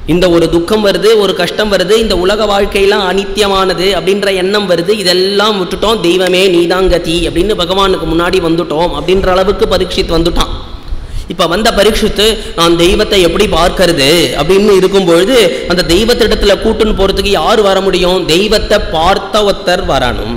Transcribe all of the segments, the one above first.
இந்த ஒரு துக்கம் வருது ஒரு கஷ்டம் வருது இந்த உலக வாழ்க்கையெல்லாம் அனித்தியமானது அப்படின்ற எண்ணம் வருது இதெல்லாம் விட்டுட்டோம் தெய்வமே நீதாங்கதி அப்படின்னு பகவானுக்கு முன்னாடி வந்துட்டோம் அப்படின்ற அளவுக்கு பரீட்சித் வந்துட்டான் இப்போ வந்த பரீட்சித்து நான் தெய்வத்தை எப்படி பார்க்கறது அப்படின்னு இருக்கும்பொழுது அந்த தெய்வத்திடத்துல கூட்டுன்னு போகிறதுக்கு யார் வர முடியும் தெய்வத்தை பார்த்த ஒருத்தர் வரணும்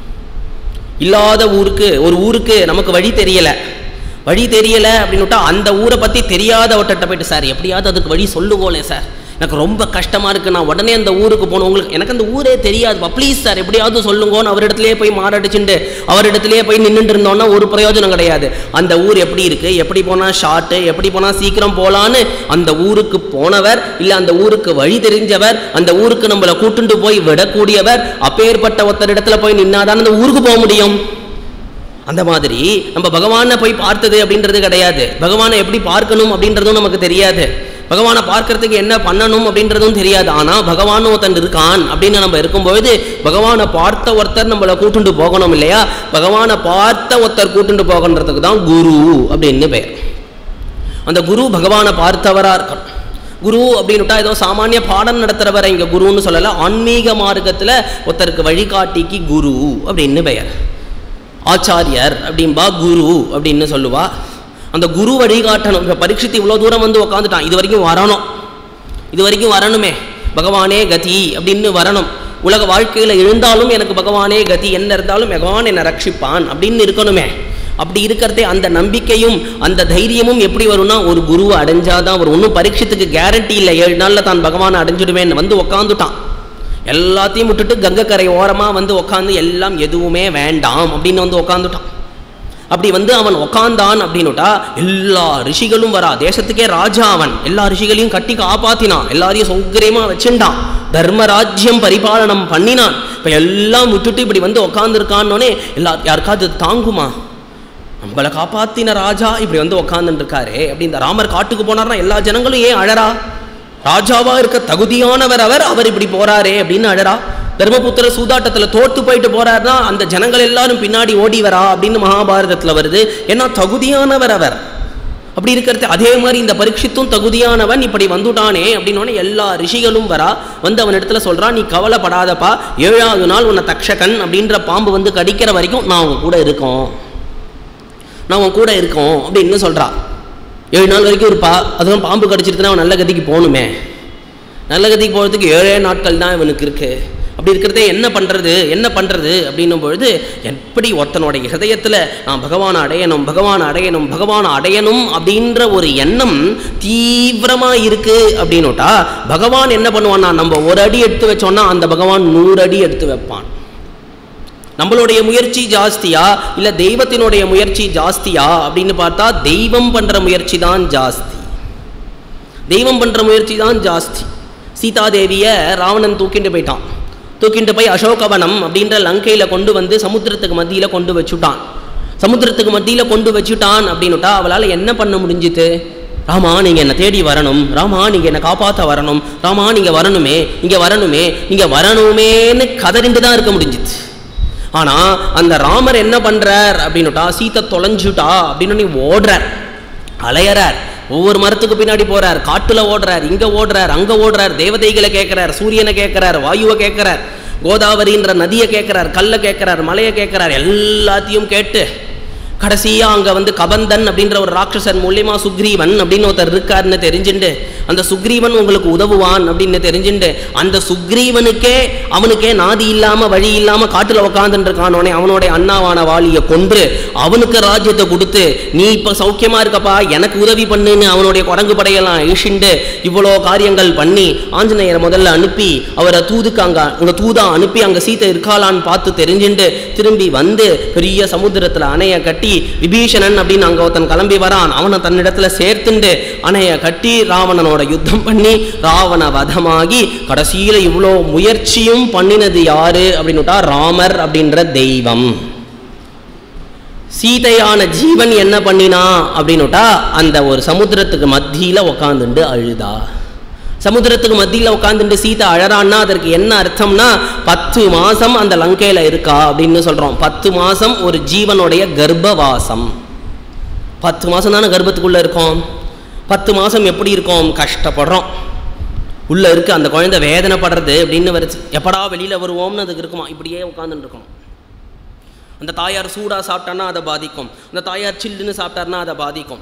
இல்லாத ஊருக்கு ஒரு ஊருக்கு நமக்கு வழி தெரியல வழி தெரியல அப்படின்னுட்டா அந்த ஊரை பற்றி தெரியாதவர்கிட்ட போயிட்டு சார் எப்படியாவது அதுக்கு வழி சொல்லுவோலே சார் எனக்கு ரொம்ப கஷ்டமாக இருக்குது நான் உடனே அந்த ஊருக்கு போகணும் உங்களுக்கு எனக்கு அந்த ஊரே தெரியாதுப்பா ப்ளீஸ் சார் எப்படியாவது சொல்லுங்கன்னு அவரிடத்துலேயே போய் மாரடிச்சுட்டு அவரிடத்துலேயே போய் நின்றுட்டு இருந்தோன்னா ஒரு பிரயோஜனம் கிடையாது அந்த ஊர் எப்படி இருக்குது எப்படி போனால் ஷார்ட்டு எப்படி போனால் சீக்கிரம் போகலான்னு அந்த ஊருக்கு போனவர் இல்லை அந்த ஊருக்கு வழி தெரிஞ்சவர் அந்த ஊருக்கு நம்மளை கூட்டுண்டு போய் விடக்கூடியவர் அப்பேற்பட்ட ஒருத்தர் இடத்துல போய் நின்னாதான் அந்த ஊருக்கு போக முடியும் அந்த மாதிரி நம்ம பகவானை போய் பார்த்தது அப்படின்றது கிடையாது பகவானை எப்படி பார்க்கணும் அப்படின்றதும் நமக்கு தெரியாது பகவானை பார்க்கறதுக்கு என்ன பண்ணணும் அப்படின்றதும் தெரியாது ஆனால் பகவான் ஒருத்தன் இருக்கான் அப்படின்னு நம்ம இருக்கும்பொழுது பகவானை பார்த்த ஒருத்தர் நம்மளை கூட்டுண்டு போகணும் இல்லையா பகவானை பார்த்த ஒருத்தர் கூட்டுண்டு போகன்றதுக்கு தான் குரு அப்படின்னு பெயர் அந்த குரு பகவானை பார்த்தவராக இருக்கணும் குரு அப்படின்னுட்டா ஏதோ சாமானிய பாடம் நடத்துகிறவரை இங்கே குருன்னு சொல்லலை ஆன்மீக மார்க்கத்தில் ஒருத்தருக்கு வழிகாட்டிக்கு குரு அப்படின்னு பெயர் ஆச்சாரியர் அப்படின்பா குரு அப்படின்னு சொல்லுவா அந்த குரு வழிகாட்டணும் இப்போ பரீட்சித்து இவ்வளோ தூரம் வந்து உக்காந்துட்டான் இது வரைக்கும் வரணும் இது வரைக்கும் வரணுமே பகவானே கதி அப்படின்னு வரணும் உலக வாழ்க்கையில் எழுந்தாலும் எனக்கு பகவானே கதி என்ன இருந்தாலும் பகவான் என்னை ரட்சிப்பான் அப்படின்னு இருக்கணுமே அப்படி இருக்கிறதே அந்த நம்பிக்கையும் அந்த தைரியமும் எப்படி வரும்னா ஒரு குருவை அடைஞ்சாதான் வரும் ஒன்றும் பரீட்சத்துக்கு கேரண்டி இல்லை ஏழு நாளில் தான் பகவானை அடைஞ்சிடுவேன்னு வந்து உக்காந்துட்டான் எல்லாத்தையும் விட்டுட்டு கங்கக்கரை ஓரமாக வந்து உக்காந்து எல்லாம் எதுவுமே வேண்டாம் அப்படின்னு வந்து உக்காந்துட்டான் அப்படி வந்து அவன் உக்காந்தான் அப்படின்னுட்டா எல்லா ரிஷிகளும் வரா தேசத்துக்கே ராஜா அவன் எல்லா ரிஷிகளையும் கட்டி காப்பாத்தினான் எல்லாரையும் சௌகரியமா வச்சுட்டான் தர்மராஜ்யம் பரிபாலனம் பண்ணினான் இப்போ எல்லாம் விட்டுட்டு இப்படி வந்து உக்காந்துருக்கான்னொன்னே எல்லா யாருக்காவது இது தாங்குமா நம்மளை காப்பாத்தின ராஜா இப்படி வந்து உக்காந்துட்டு இருக்காரு அப்படி இந்த ராமர் காட்டுக்கு போனார்னா எல்லா ஜனங்களும் ஏன் அழறா ராஜாவா இருக்க தகுதியானவர் அவர் அவர் இப்படி போறாரே அப்படின்னு அழறா தர்மபுத்திர சூதாட்டத்துல தோத்து போயிட்டு போறாருன்னா அந்த ஜனங்கள் எல்லாரும் பின்னாடி ஓடி வரா அப்படின்னு மகாபாரதத்துல வருது ஏன்னா தகுதியானவர் அவர் அப்படி இருக்கிறது அதே மாதிரி இந்த பரீட்சித்தும் தகுதியானவன் இப்படி வந்துட்டானே அப்படின்னோடனே எல்லா ரிஷிகளும் வரா வந்து அவன் இடத்துல சொல்றான் நீ கவலைப்படாதப்பா ஏழாவது நாள் உன்னை தக்ஷகன் அப்படின்ற பாம்பு வந்து கடிக்கிற வரைக்கும் நான் உன் கூட இருக்கோம் நான் உன் கூட இருக்கோம் அப்படின்னு சொல்றா ஏழு நாள் வரைக்கும் இருப்பா அதுவும் பாம்பு கடிச்சிருச்சுன்னா அவன் நல்ல கதிக்கு போகணுமே நல்ல கதிக்கு போகிறதுக்கு ஏழே நாட்கள் தான் இவனுக்கு இருக்கு அப்படி இருக்கிறதே என்ன பண்ணுறது என்ன பண்ணுறது அப்படின்னும் பொழுது எப்படி ஒருத்தனுடைய ஹிருதயத்தில் நான் பகவானை அடையணும் பகவானை அடையணும் பகவானை அடையணும் அப்படின்ற ஒரு எண்ணம் தீவிரமாக இருக்குது அப்படின்னுட்டா பகவான் என்ன பண்ணுவான்னா நம்ம ஒரு அடி எடுத்து வச்சோன்னா அந்த பகவான் நூறு அடி எடுத்து வைப்பான் நம்மளுடைய முயற்சி ஜாஸ்தியா இல்லை தெய்வத்தினுடைய முயற்சி ஜாஸ்தியா அப்படின்னு பார்த்தா தெய்வம் பண்ணுற முயற்சி தான் ஜாஸ்தி தெய்வம் பண்ணுற முயற்சி தான் ஜாஸ்தி சீதாதேவியை ராவணன் தூக்கிட்டு போயிட்டான் தூக்கிட்டு போய் அசோகவனம் அப்படின்ற லங்கையில் கொண்டு வந்து சமுத்திரத்துக்கு மத்தியில் கொண்டு வச்சுட்டான் சமுத்திரத்துக்கு மத்தியில் கொண்டு வச்சுட்டான் அப்படின்னுட்டா அவளால் என்ன பண்ண முடிஞ்சுது ராமா நீங்கள் என்னை தேடி வரணும் ராமா நீங்கள் என்னை காப்பாற்ற வரணும் ராமா நீங்கள் வரணுமே இங்கே வரணுமே நீங்கள் வரணுமேன்னு கதறிண்டு தான் இருக்க முடிஞ்சுது ஆனால் அந்த ராமர் என்ன பண்ணுறார் அப்படின்னுட்டா சீத்தை தொலைஞ்சுட்டா அப்படின்னு நீ ஓடுறார் அலையறார் ஒவ்வொரு மரத்துக்கு பின்னாடி போறார் காட்டுல ஓடுறார் இங்க ஓடுறார் அங்க ஓடுறார் தேவதைகளை கேட்கிறார் சூரியனை கேட்கிறார் வாயுவை கேட்கிறார் கோதாவரின்ற நதியை கேட்கிறார் கல்லை கேட்கிறார் மலையை கேட்கிறார் எல்லாத்தையும் கேட்டு கடைசியா அங்க வந்து கபந்தன் அப்படின்ற ஒரு ராட்சசன் மூலியமா சுக்ரீவன் அப்படின்னு ஒருத்தர் இருக்காருன்னு தெரிஞ்சுண்டு அந்த சுக்ரீவன் உங்களுக்கு உதவுவான் அப்படின்னு தெரிஞ்சுண்டு அந்த சுக்ரீவனுக்கே அவனுக்கே நாதி இல்லாம வழி இல்லாம காட்டுல உட்காந்துட்டு இருக்கானோனே அவனுடைய அண்ணாவான வாலியை கொன்று அவனுக்கு ராஜ்யத்தை கொடுத்து நீ இப்ப சௌக்கியமா இருக்கப்பா எனக்கு உதவி பண்ணுன்னு அவனுடைய குரங்கு படையெல்லாம் இழிச்சுண்டு இவ்வளோ காரியங்கள் பண்ணி ஆஞ்சநேயரை முதல்ல அனுப்பி அவரை தூதுக்கு அங்க அங்க தூதா அனுப்பி அங்க சீத்தை இருக்காளான்னு பார்த்து தெரிஞ்சுண்டு திரும்பி வந்து பெரிய சமுத்திரத்துல அணைய கட்டி விபீஷணன் அப்படின்னு அங்க ஒருத்தன் கிளம்பி வரான் அவனை தன்னிடத்துல சேர்த்துண்டு அணைய கட்டி ராவணனோட யுத்தம் பண்ணி ராவண வதமாகி கடைசியில இவ்வளோ முயற்சியும் பண்ணினது யாரு அப்படின்னுட்டா ராமர் அப்படின்ற தெய்வம் சீதையான ஜீவன் என்ன பண்ணினா அப்படின்னுட்டா அந்த ஒரு சமுத்திரத்துக்கு மத்தியில உக்காந்துண்டு அழுதா சமுத்திரத்துக்கு மத்தியில் உட்காந்துட்டு சீதை அழறான்னா அதற்கு என்ன அர்த்தம்னா பத்து மாசம் அந்த லங்கையில இருக்கா அப்படின்னு சொல்றோம் பத்து மாசம் ஒரு ஜீவனுடைய கர்ப்பவாசம் பத்து மாசம் தானே கர்ப்பத்துக்குள்ள இருக்கோம் பத்து மாசம் எப்படி இருக்கோம் கஷ்டப்படுறோம் உள்ளே இருக்கு அந்த குழந்தை வேதனைப்படுறது அப்படின்னு வருது எப்படா வெளியில் வருவோம்னு அதுக்கு இருக்குமா இப்படியே உட்காந்துட்டு இருக்கணும் அந்த தாயார் சூடாக சாப்பிட்டான்னா அதை பாதிக்கும் அந்த தாயார் சில்லுன்னு சாப்பிட்டாருன்னா அதை பாதிக்கும்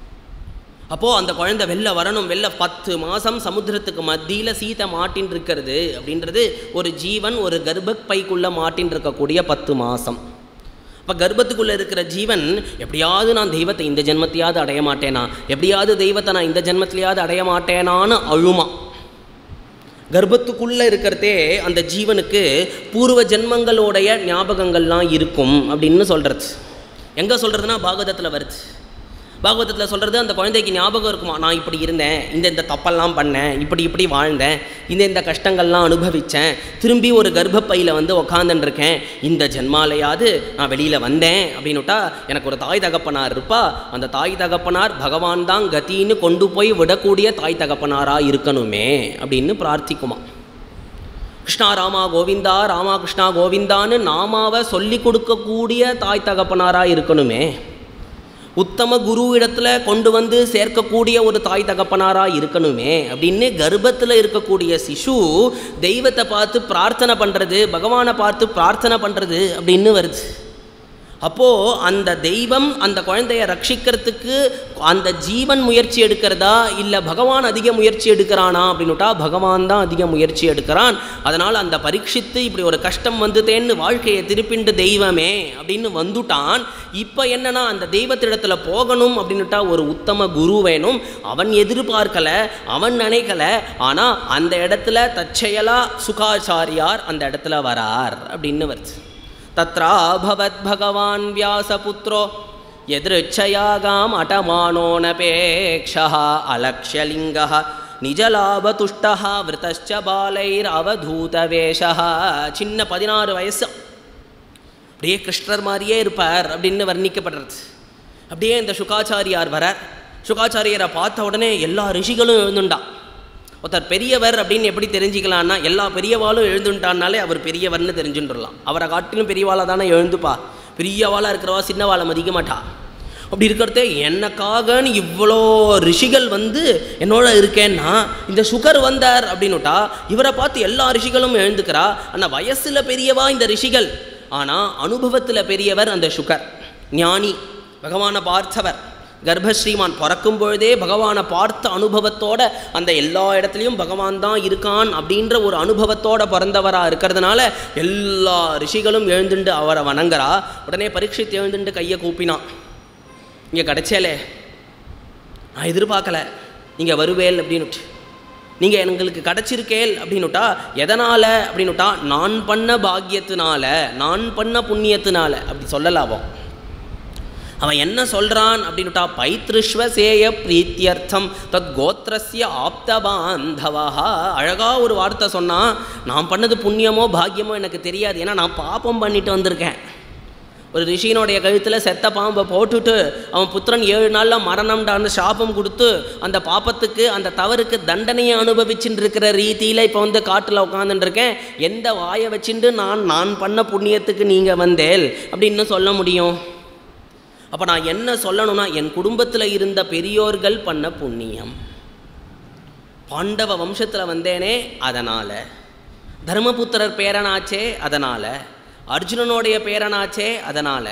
அப்போது அந்த குழந்தை வெளில வரணும் வெளில பத்து மாதம் சமுத்திரத்துக்கு மத்தியில் சீத்தை மாட்டின் இருக்கிறது அப்படின்றது ஒரு ஜீவன் ஒரு கர்ப்பப்பைக்குள்ளே மாட்டின் இருக்கக்கூடிய பத்து மாதம் அப்போ கர்ப்பத்துக்குள்ளே இருக்கிற ஜீவன் எப்படியாவது நான் தெய்வத்தை இந்த ஜென்மத்தையாவது அடைய மாட்டேனா எப்படியாவது தெய்வத்தை நான் இந்த ஜென்மத்திலேயாவது அடைய மாட்டேனான்னு அழுமா கர்ப்பத்துக்குள்ளே இருக்கிறதே அந்த ஜீவனுக்கு பூர்வ ஜென்மங்களோடைய ஞாபகங்கள்லாம் இருக்கும் அப்படின்னு சொல்கிறது எங்கே சொல்கிறதுனா பாகவதத்தில் வருது பாகவதத்தில் சொல்கிறது அந்த குழந்தைக்கு ஞாபகம் இருக்குமா நான் இப்படி இருந்தேன் இந்த இந்த தப்பெல்லாம் பண்ணேன் இப்படி இப்படி வாழ்ந்தேன் இந்த இந்த கஷ்டங்கள்லாம் அனுபவித்தேன் திரும்பி ஒரு கர்ப்பப்பையில் வந்து உக்காந்துன்னு இருக்கேன் இந்த ஜென்மாலையாவது நான் வெளியில் வந்தேன் அப்படின்னுட்டா எனக்கு ஒரு தாய் தகப்பனார் இருப்பா அந்த தாய் தகப்பனார் பகவான் தான் கத்தின்னு கொண்டு போய் விடக்கூடிய தாய் தகப்பனாராக இருக்கணுமே அப்படின்னு பிரார்த்திக்குமா கிருஷ்ணா ராமா கோவிந்தா ராமா கிருஷ்ணா கோவிந்தான்னு நாமாவை சொல்லி கொடுக்கக்கூடிய தாய் தகப்பனாராக இருக்கணுமே உத்தம குரு இடத்துல கொண்டு வந்து சேர்க்கக்கூடிய ஒரு தாய் தகப்பனாராக இருக்கணுமே அப்படின்னு கர்ப்பத்தில் இருக்கக்கூடிய சிசு தெய்வத்தை பார்த்து பிரார்த்தனை பண்ணுறது பகவானை பார்த்து பிரார்த்தனை பண்ணுறது அப்படின்னு வருது அப்போது அந்த தெய்வம் அந்த குழந்தைய ரட்சிக்கிறதுக்கு அந்த ஜீவன் முயற்சி எடுக்கிறதா இல்லை பகவான் அதிக முயற்சி எடுக்கிறானா அப்படின்னுட்டா பகவான் தான் அதிக முயற்சி எடுக்கிறான் அதனால் அந்த பரீட்சித்து இப்படி ஒரு கஷ்டம் வந்துட்டேன்னு வாழ்க்கையை திருப்பிண்டு தெய்வமே அப்படின்னு வந்துட்டான் இப்போ என்னன்னா அந்த தெய்வத்திடத்துல போகணும் அப்படின்னுட்டா ஒரு உத்தம குரு வேணும் அவன் எதிர்பார்க்கல அவன் நினைக்கல ஆனால் அந்த இடத்துல தற்செயலா சுகாச்சாரியார் அந்த இடத்துல வரார் அப்படின்னு வருது தத்ராபவத் பகவான் வியாசபுத்ரோ எதிர்ச்சயாகாம் அட்டமானோனபேக்ஷா அலக்ஷ்யலிங்கः நிஜலாபதுஷ்டः விருத்தச்ச பாலைர் அவதூதவேஷா சின்ன பதினாறு வயசு அப்படியே கிருஷ்ணர் மாதிரியே இருப்பார் அப்படின்னு வர்ணிக்கப்படுறது அப்படியே இந்த சுகாச்சாரியார் வரார் சுகாச்சாரியரை பார்த்த உடனே எல்லா ரிஷிகளும் எழுந்துண்டான் ஒருத்தர் பெரியவர் அப்படின்னு எப்படி தெரிஞ்சுக்கலான்னா எல்லா பெரியவாளும் எழுந்துட்டான்னாலே அவர் பெரியவர்னு தெரிஞ்சுட்டுலாம் அவரை காட்டிலும் பெரியவாளாக தானே எழுந்துப்பா பெரியவாளாக இருக்கிறவா சின்னவாளை மதிக்க மாட்டா அப்படி இருக்கிறதே என்னக்காகன்னு இவ்வளோ ரிஷிகள் வந்து என்னோட இருக்கேன்னா இந்த சுகர் வந்தார் அப்படின்னுட்டா இவரை பார்த்து எல்லா ரிஷிகளும் எழுந்துக்கிறா ஆனால் வயசில் பெரியவா இந்த ரிஷிகள் ஆனால் அனுபவத்தில் பெரியவர் அந்த சுகர் ஞானி பகவானை பார்த்தவர் கர்ப்பஸ்ரீமான் பிறக்கும் பொழுதே பகவானை பார்த்த அனுபவத்தோட அந்த எல்லா இடத்துலையும் பகவான் தான் இருக்கான் அப்படின்ற ஒரு அனுபவத்தோட பிறந்தவராக இருக்கிறதுனால எல்லா ரிஷிகளும் எழுந்துண்டு அவரை வணங்குறா உடனே பரீட்சித்து எழுந்துண்டு கையை கூப்பினான் இங்கே கிடைச்சேலே நான் எதிர்பார்க்கல நீங்கள் வருவேல் அப்படின்னுட்டு நீங்கள் எங்களுக்கு கிடச்சிருக்கேல் அப்படின்னுட்டா எதனால் அப்படின்னுட்டா நான் பண்ண பாக்கியத்தினால நான் பண்ண புண்ணியத்தினால அப்படி சொல்லலாவோம் அவன் என்ன சொல்கிறான் அப்படின்னுட்டா பைத்ருஷ்வசேய பிரீத்தியர்த்தம் தத் கோத்திரஸ்ய ஆப்தபாந்தவா அழகாக ஒரு வார்த்தை சொன்னான் நான் பண்ணது புண்ணியமோ பாக்கியமோ எனக்கு தெரியாது ஏன்னா நான் பாப்பம் பண்ணிட்டு வந்திருக்கேன் ஒரு ரிஷியினுடைய கழுத்தில் செத்த பாம்பை போட்டுட்டு அவன் புத்திரன் ஏழு நாளில் மரணம்டான்னு சாபம் கொடுத்து அந்த பாப்பத்துக்கு அந்த தவறுக்கு தண்டனையை அனுபவிச்சுட்டு இருக்கிற ரீதியில் இப்போ வந்து காட்டில் உட்காந்துட்டு இருக்கேன் எந்த வாயை வச்சுட்டு நான் நான் பண்ண புண்ணியத்துக்கு நீங்கள் வந்தேல் அப்படின்னு சொல்ல முடியும் அப்போ நான் என்ன சொல்லணும்னா என் குடும்பத்தில் இருந்த பெரியோர்கள் பண்ண புண்ணியம் பாண்டவ வம்சத்தில் வந்தேனே அதனால் தர்மபுத்திரர் பேரனாச்சே அதனால் அர்ஜுனனுடைய பேரனாச்சே அதனால்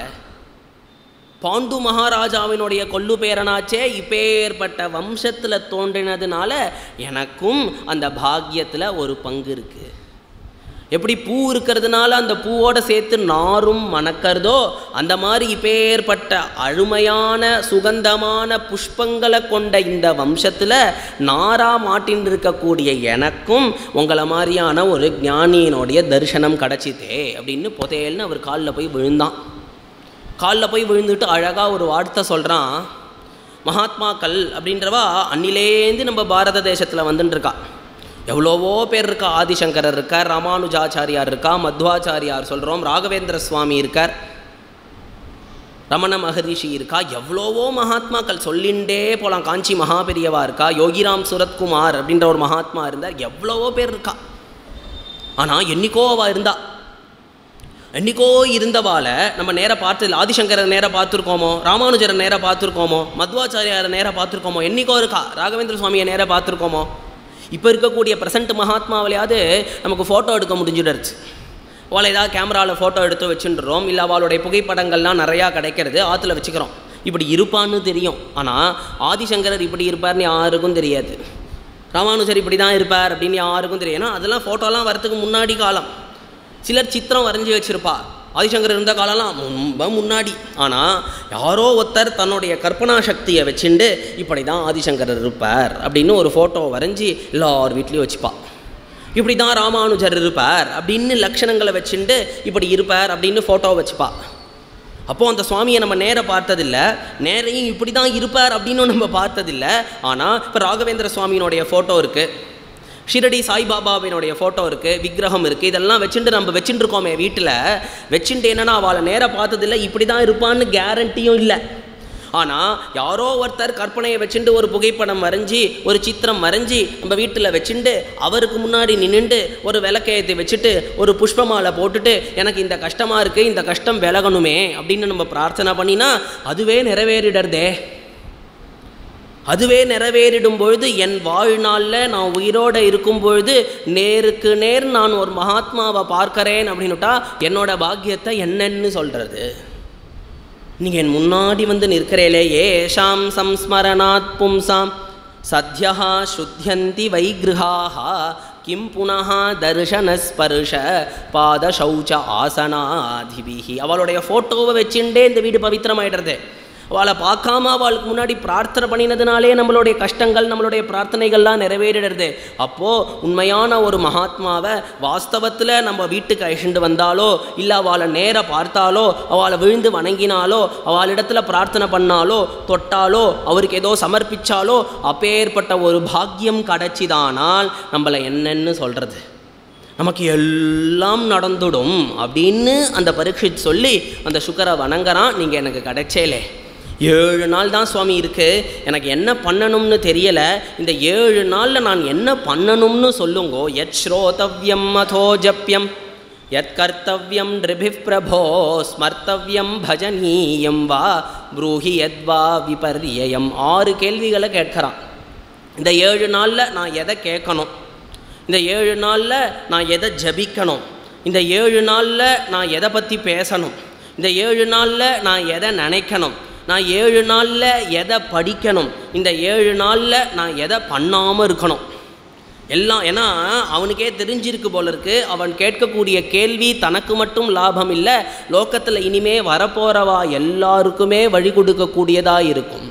பாண்டு மகாராஜாவினுடைய கொல்லு பேரனாச்சே இப்பேற்பட்ட வம்சத்தில் தோன்றினதுனால எனக்கும் அந்த பாக்கியத்தில் ஒரு பங்கு இருக்குது எப்படி பூ இருக்கிறதுனால அந்த பூவோட சேர்த்து நாரும் மணக்கிறதோ அந்த மாதிரி இப்பேற்பட்ட அழுமையான சுகந்தமான புஷ்பங்களை கொண்ட இந்த வம்சத்தில் நாரா மாட்டின் இருக்கக்கூடிய எனக்கும் உங்களை மாதிரியான ஒரு ஞானியினுடைய தரிசனம் கிடச்சிதே அப்படின்னு புதையல்னு அவர் காலில் போய் விழுந்தான் காலில் போய் விழுந்துட்டு அழகாக ஒரு வார்த்தை சொல்கிறான் மகாத்மாக்கள் அப்படின்றவா அன்னிலேந்து நம்ம பாரத தேசத்தில் வந்துட்டு இருக்கா எவ்வளவோ பேர் இருக்கா ஆதிசங்கரர் இருக்கார் ராமானுஜாச்சாரியார் இருக்கா மத்வாச்சாரியார் சொல்கிறோம் ராகவேந்திர சுவாமி இருக்கார் ரமண மகரிஷி இருக்கா எவ்வளவோ மகாத்மாக்கள் சொல்லிண்டே போகலாம் காஞ்சி மகாபெரியவா இருக்கா யோகிராம் சுரத்குமார் அப்படின்ற ஒரு மகாத்மா இருந்தார் எவ்வளவோ பேர் இருக்கா ஆனால் என்னைக்கோ அவள் இருந்தா என்னைக்கோ இருந்தவாளை நம்ம நேராக பார்த்து ஆதிசங்கரை நேராக பார்த்துருக்கோமோ ராமானுஜரை நேராக பார்த்துருக்கோமோ மத்வாச்சாரியாரை நேராக பார்த்துருக்கோமோ என்னைக்கோ இருக்கா ராகவேந்திர சுவாமியை நேராக பார்த்துருக்கோமோ இப்போ இருக்கக்கூடிய ப்ரெசண்ட் மகாத்மாவிலையாவது நமக்கு ஃபோட்டோ எடுக்க முடிஞ்சிடுச்சு அவளை ஏதாவது கேமராவில் ஃபோட்டோ எடுத்து வச்சுட்டுறோம் இல்லை அவளுடைய புகைப்படங்கள்லாம் நிறையா கிடைக்கிறது ஆற்றுல வச்சுக்கிறோம் இப்படி இருப்பான்னு தெரியும் ஆனால் ஆதிசங்கரர் இப்படி இருப்பார்னு யாருக்கும் தெரியாது ராமானுஜர் இப்படி தான் இருப்பார் அப்படின்னு யாருக்கும் தெரியும் ஏன்னா அதெல்லாம் ஃபோட்டோலாம் வரத்துக்கு முன்னாடி காலம் சிலர் சித்திரம் வரைஞ்சி வச்சிருப்பா ஆதிசங்கர் இருந்த காலம்லாம் ரொம்ப முன்னாடி ஆனால் யாரோ ஒருத்தர் தன்னுடைய கற்பனா சக்தியை வச்சுண்டு இப்படி தான் ஆதிசங்கரர் இருப்பார் அப்படின்னு ஒரு ஃபோட்டோ வரைஞ்சி எல்லார் வீட்லேயும் வச்சுப்பா இப்படி தான் ராமானுஜர் இருப்பார் அப்படின்னு லட்சணங்களை வச்சுண்டு இப்படி இருப்பார் அப்படின்னு ஃபோட்டோ வச்சுப்பா அப்போது அந்த சுவாமியை நம்ம நேர பார்த்ததில்ல நேரையும் இப்படி தான் இருப்பார் அப்படின்னு நம்ம பார்த்ததில்ல ஆனால் இப்போ ராகவேந்திர சுவாமியினுடைய ஃபோட்டோ இருக்குது ஷிரடி சாய்பாபாவினுடைய ஃபோட்டோ இருக்குது விக்கிரகம் இருக்குது இதெல்லாம் வச்சுட்டு நம்ம வச்சுட்டு இருக்கோமே வீட்டில் வச்சுட்டு என்னன்னா அவளை நேராக பார்த்ததில்ல இப்படி தான் இருப்பான்னு கேரண்டியும் இல்லை ஆனால் யாரோ ஒருத்தர் கற்பனையை வச்சுட்டு ஒரு புகைப்படம் வரைஞ்சி ஒரு சித்திரம் வரைஞ்சி நம்ம வீட்டில் வச்சுட்டு அவருக்கு முன்னாடி நின்றுண்டு ஒரு விளக்கேற்றி வச்சுட்டு ஒரு புஷ்பமாலை போட்டுட்டு எனக்கு இந்த கஷ்டமாக இருக்குது இந்த கஷ்டம் விலகணுமே அப்படின்னு நம்ம பிரார்த்தனை பண்ணினா அதுவே நிறைவேறிடறதே அதுவே நிறைவேறிடும் பொழுது என் வாழ்நாளில் நான் உயிரோடு இருக்கும் பொழுது நேருக்கு நேர் நான் ஒரு மகாத்மாவை பார்க்கறேன் அப்படின்னுட்டா என்னோட பாக்கியத்தை என்னன்னு சொல்கிறது நீங்கள் என் முன்னாடி வந்து நிற்கிறேலே ஏஷாம் சம்ஸ்மரணாத் பும்சாம் சத்யா சுத்தியந்தி வைகிருஹாக கிம் புனः தர்ஷனஸ்பர்ஷ பாத சௌச்ச ஆசனாதிபிஹி அவளுடைய ஃபோட்டோவை வச்சுட்டே இந்த வீடு பவித்திரமாயிடுறது அவளை பார்க்காம அவளுக்கு முன்னாடி பிரார்த்தனை பண்ணினதுனாலே நம்மளுடைய கஷ்டங்கள் நம்மளுடைய பிரார்த்தனைகள்லாம் நிறைவேறிடுறது அப்போது உண்மையான ஒரு மகாத்மாவை வாஸ்தவத்தில் நம்ம வீட்டுக்கு அழிச்சுட்டு வந்தாலோ இல்லை அவளை நேராக பார்த்தாலோ அவளை விழுந்து வணங்கினாலோ அவளிடத்துல பிரார்த்தனை பண்ணாலோ தொட்டாலோ அவருக்கு ஏதோ சமர்ப்பிச்சாலோ அப்பேற்பட்ட ஒரு பாக்கியம் கிடைச்சிதானால் நம்மளை என்னன்னு சொல்கிறது நமக்கு எல்லாம் நடந்துடும் அப்படின்னு அந்த பரீட்சித் சொல்லி அந்த சுக்கரை வணங்குறான் நீங்கள் எனக்கு கிடைச்சேலே ஏழு நாள் தான் சுவாமி இருக்குது எனக்கு என்ன பண்ணணும்னு தெரியலை இந்த ஏழு நாளில் நான் என்ன பண்ணணும்னு சொல்லுங்கோ எத் ஸ்ரோதவ்யம் அதோ ஜப்யம் யத் கர்த்தவ்யம் நிருபி பிரபோ ஸ்மர்த்தவ்யம் பஜனீயம் வா ப்ரூஹி யத்வா விபர்யம் ஆறு கேள்விகளை கேட்குறான் இந்த ஏழு நாளில் நான் எதை கேட்கணும் இந்த ஏழு நாளில் நான் எதை ஜபிக்கணும் இந்த ஏழு நாளில் நான் எதை பற்றி பேசணும் இந்த ஏழு நாளில் நான் எதை நினைக்கணும் நான் ஏழு நாளில் எதை படிக்கணும் இந்த ஏழு நாளில் நான் எதை பண்ணாமல் இருக்கணும் எல்லாம் ஏன்னா அவனுக்கே தெரிஞ்சிருக்கு போல இருக்கு அவன் கேட்கக்கூடிய கேள்வி தனக்கு மட்டும் லாபம் இல்லை லோக்கத்தில் இனிமே வரப்போகிறவா எல்லாருக்குமே வழி கொடுக்கக்கூடியதாக இருக்கும்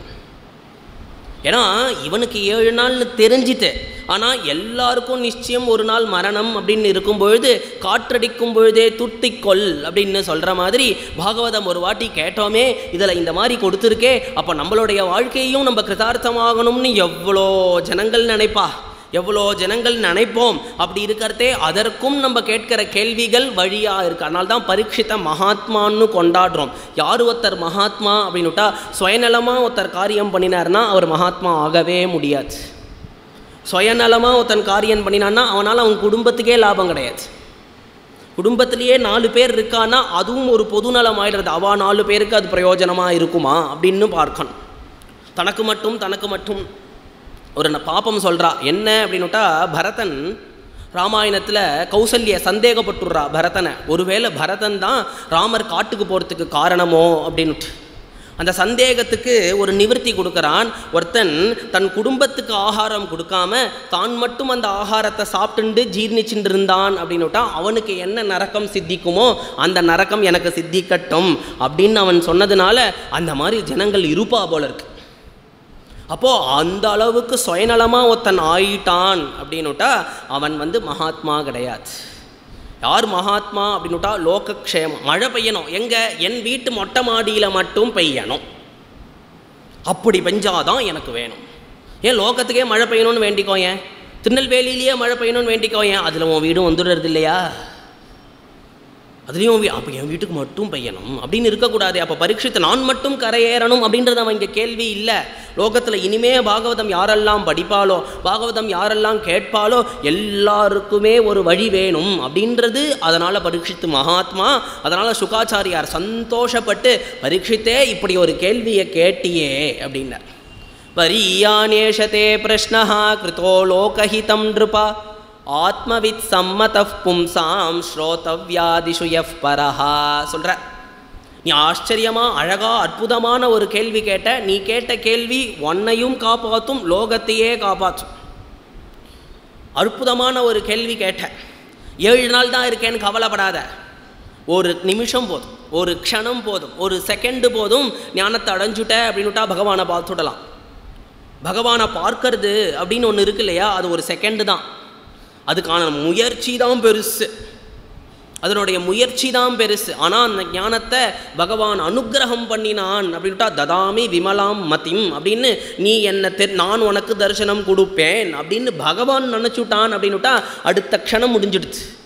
ஏன்னா இவனுக்கு ஏழு நாள்னு தெரிஞ்சிட்டு ஆனால் எல்லாருக்கும் நிச்சயம் ஒரு நாள் மரணம் அப்படின்னு இருக்கும் பொழுது காற்றடிக்கும் பொழுதே துட்டிக்கொள் அப்படின்னு சொல்கிற மாதிரி பாகவதம் ஒரு வாட்டி கேட்டோமே இதில் இந்த மாதிரி கொடுத்துருக்கே அப்போ நம்மளுடைய வாழ்க்கையும் நம்ம கிருதார்த்தமாகணும்னு எவ்வளோ ஜனங்கள் நினைப்பா எவ்வளோ ஜனங்கள் நினைப்போம் அப்படி இருக்கிறதே அதற்கும் நம்ம கேட்கிற கேள்விகள் வழியாக இருக்கு அதனால தான் பரீட்சித்த மகாத்மான்னு கொண்டாடுறோம் யார் ஒருத்தர் மகாத்மா அப்படின்னுட்டா சுயநலமாக ஒருத்தர் காரியம் பண்ணினார்னா அவர் மகாத்மா ஆகவே முடியாது சுயநலமாக ஒருத்தன் காரியம் பண்ணினான்னா அவனால் அவன் குடும்பத்துக்கே லாபம் கிடையாது குடும்பத்திலேயே நாலு பேர் இருக்கான்னா அதுவும் ஒரு பொதுநலம் ஆயிடுறது அவா நாலு பேருக்கு அது பிரயோஜனமாக இருக்குமா அப்படின்னு பார்க்கணும் தனக்கு மட்டும் தனக்கு மட்டும் ஒரு ந- பாப்பம் சொல்கிறா என்ன அப்படின்னுட்டா பரதன் ராமாயணத்தில் கௌசல்ய சந்தேகப்பட்டுடுறா பரதனை ஒருவேளை பரதன் தான் ராமர் காட்டுக்கு போகிறதுக்கு காரணமோ அப்படின்னுட்டு அந்த சந்தேகத்துக்கு ஒரு நிவர்த்தி கொடுக்குறான் ஒருத்தன் தன் குடும்பத்துக்கு ஆகாரம் கொடுக்காம தான் மட்டும் அந்த ஆகாரத்தை சாப்பிட்டுண்டு ஜீர்ணிச்சுட்டு இருந்தான் அப்படின்னுட்டா அவனுக்கு என்ன நரக்கம் சித்திக்குமோ அந்த நரக்கம் எனக்கு சித்திக்கட்டும் அப்படின்னு அவன் சொன்னதுனால அந்த மாதிரி ஜனங்கள் இருப்பா போல இருக்கு அப்போது அந்த அளவுக்கு சுயநலமாக ஒருத்தன் ஆயிட்டான் அப்படின்னுட்டா அவன் வந்து மகாத்மா கிடையாது யார் மகாத்மா அப்படின்னுட்டா லோகக்ஷேமம் மழை பெய்யணும் எங்கே என் வீட்டு மொட்டை மாடியில் மட்டும் பெய்யணும் அப்படி பெஞ்சாதான் எனக்கு வேணும் ஏன் லோகத்துக்கே மழை பெய்யணும்னு வேண்டிக்கோ ஏன் திருநெல்வேலியிலேயே மழை பெய்யணும்னு வேண்டிக்கோ ஏன் அதில் உன் வீடும் வந்துடுறது இல்லையா அதுலேயும் வீ அப்போ என் வீட்டுக்கு மட்டும் பெய்யணும் அப்படின்னு இருக்கக்கூடாது அப்போ பரீட்சித்து நான் மட்டும் கரையேறணும் அப்படின்றது அவன் இங்கே கேள்வி இல்லை லோகத்தில் இனிமே பாகவதம் யாரெல்லாம் படிப்பாலோ பாகவதம் யாரெல்லாம் கேட்பாலோ எல்லாருக்குமே ஒரு வழி வேணும் அப்படின்றது அதனால் பரீட்சித்து மகாத்மா அதனால் சுகாச்சாரியார் சந்தோஷப்பட்டு பரீட்சித்தே இப்படி ஒரு கேள்வியை கேட்டியே அப்படின்னார் வரியானேஷதே பிரஷ்னः கிருதோ லோகஹிதம் நிருப ஆத்மவித் சம்மதப் பும்சாம் ஸ்ரோதவ்யாதிஷு எஃப் பரஹா சொல்ற நீ ஆச்சரியமா அழகா அற்புதமான ஒரு கேள்வி கேட்ட நீ கேட்ட கேள்வி உன்னையும் காப்பாற்றும் லோகத்தையே காப்பாற்றும் அற்புதமான ஒரு கேள்வி கேட்ட ஏழு நாள் தான் இருக்கேன்னு கவலைப்படாத ஒரு நிமிஷம் போதும் ஒரு க்ஷணம் போதும் ஒரு செகண்டு போதும் ஞானத்தை அடைஞ்சுட்ட அப்படின்னுட்டா பகவானை பார்த்துடலாம் பகவானை பார்க்கறது அப்படின்னு ஒன்று இருக்கு இல்லையா அது ஒரு செகண்டு தான் அதுக்கான முயற்சி தான் பெருசு அதனுடைய முயற்சி தான் பெருசு ஆனால் அந்த ஞானத்தை பகவான் அனுக்கிரகம் பண்ணினான் அப்படின்ட்டா ததாமி விமலாம் மதிம் அப்படின்னு நீ என்னை தெ நான் உனக்கு தரிசனம் கொடுப்பேன் அப்படின்னு பகவான் நினச்சுட்டான் அப்படின்னுட்டா அடுத்த க்ஷணம் முடிஞ்சிடுச்சு